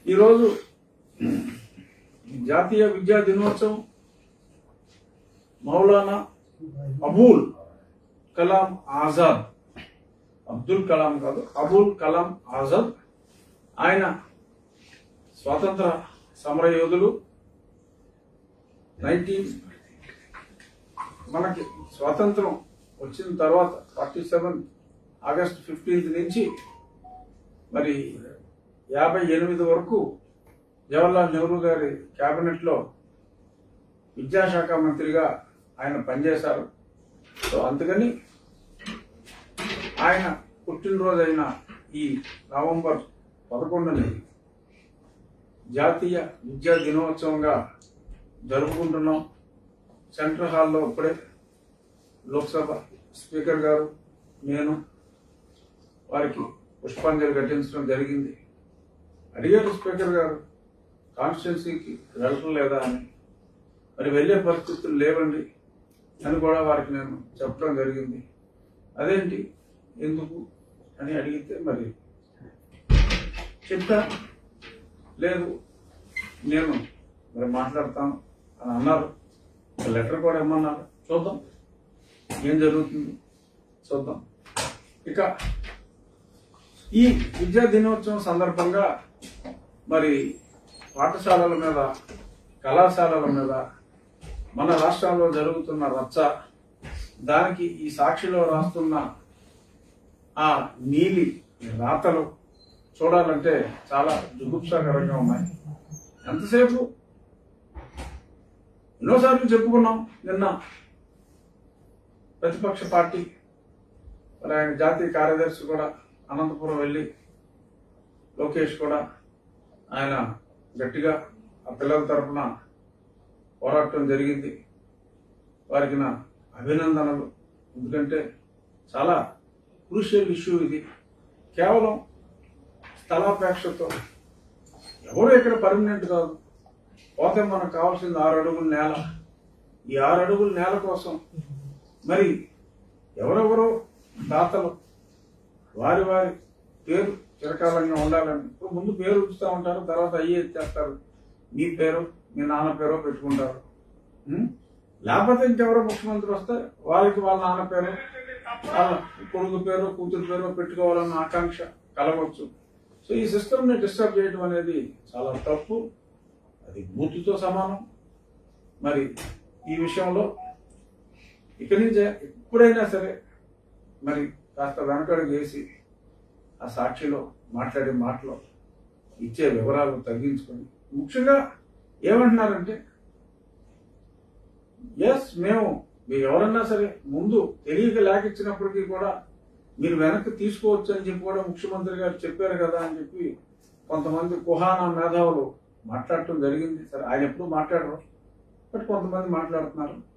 ఈరోజు జాతీయ విద్యా దినోత్సవం మౌలానా అబూల్ కలాం ఆజాద్ అబ్దుల్ కలాం కాదు అబుల్ కలాం ఆజాద్ ఆయన స్వాతంత్ర సమర యోధులు నైన్టీన్ మనకి స్వాతంత్రం వచ్చిన తర్వాత ఫార్టీ సెవెన్ ఆగస్ట్ ఫిఫ్టీన్త్ నుంచి మరి యాభై ఎనిమిది వరకు జవహర్లాల్ నెహ్రూ గారి కేబినెట్లో విద్యాశాఖ మంత్రిగా ఆయన పనిచేశారు సో అందుకని ఆయన పుట్టినరోజైన ఈ నవంబర్ పదకొండుని జాతీయ విద్యా దినోత్సవంగా జరుపుకుంటున్నాం సెంట్రల్ హాల్లో ఇప్పుడే లోక్సభ స్పీకర్ గారు నేను వారికి పుష్పాంజలి ఘటించడం జరిగింది అడిగారు స్పీకర్ గారు కాన్స్టిట్యున్సీకి వెళ్ళటం లేదా అని మరి వెళ్ళే పరిస్థితులు లేవండి అని కూడా వారికి నేను చెప్పడం జరిగింది అదేంటి ఎందుకు అని అడిగితే మరి చెప్పా లేదు నేను మరి మాట్లాడతాను అని అన్నారు ఒక లెటర్ కూడా ఇమ్మన్నారు చూద్దాం ఏం జరుగుతుంది చూద్దాం ఇక ఈ విద్యా దినోత్సవం సందర్భంగా మరి పాఠశాలల మీద కళాశాలల మీద మన రాష్ట్రంలో జరుగుతున్న రచ్చ దానికి ఈ సాక్షిలో రాస్తున్న ఆ నీలి రాతలు చూడాలంటే చాలా జుగుప్సాకరంగా ఉన్నాయి ఎంతసేపు ఎన్నోసార్లు చెప్పుకున్నాం నిన్న ప్రతిపక్ష పార్టీ మరి ఆయన జాతీయ కార్యదర్శి కూడా అనంతపురం వెళ్ళి లోకేష్ కూడా ఆయన గట్టిగా ఆ పిల్లల తరఫున పోరాటం జరిగింది వారికి నా అభినందనలు ఎందుకంటే చాలా క్రూషియల్ ఇష్యూ ఇది కేవలం స్థలాపేక్షతో ఎవరు ఇక్కడ పర్మనెంట్ కాదు పోతే మనకు కావాల్సింది ఆరు అడుగుల నేల ఈ ఆరు అడుగుల నేల కోసం మరి ఎవరెవరో దాతలు వారి వారి పేరు చిరకాలంగా ఉండాలని ఇప్పుడు ముందు పేరు ఉంచుతూ ఉంటారు తర్వాత అయ్యే చేస్తారు మీ పేరు మీ నాన్న పేరు పెట్టుకుంటారు ఉం? లేకపోతే ఇంకెవరో ముఖ్యమంత్రి వస్తే వాళ్ళకి వాళ్ళ నాన్న పేరు వాళ్ళ కొడుకు పేరు కూతురు పేరు పెట్టుకోవాలన్న ఆకాంక్ష కలగవచ్చు సో ఈ సిస్టమ్ ని డిస్టర్బ్ చేయడం అనేది చాలా తప్పు అది బూతుతో సమానం మరి ఈ విషయంలో ఇక్కడి నుంచే ఎప్పుడైనా సరే మరి కాస్త వెనకడుగు వేసి ఆ సాక్షిలో మాట్లాడే మాటలో ఇచ్చే వివరాలు తగ్గించుకొని ముఖ్యంగా ఏమంటున్నారంటే ఎస్ మేము మీరు ఎవరన్నా సరే ముందు తెలియక లేక ఇచ్చినప్పటికీ కూడా మీరు వెనక్కి తీసుకోవచ్చు అని చెప్పి కూడా ముఖ్యమంత్రి గారు చెప్పారు కదా అని చెప్పి కొంతమంది కుహానా మేధావులు మాట్లాడటం జరిగింది సరే ఆయన ఎప్పుడు మాట్లాడరు బట్ కొంతమంది మాట్లాడుతున్నారు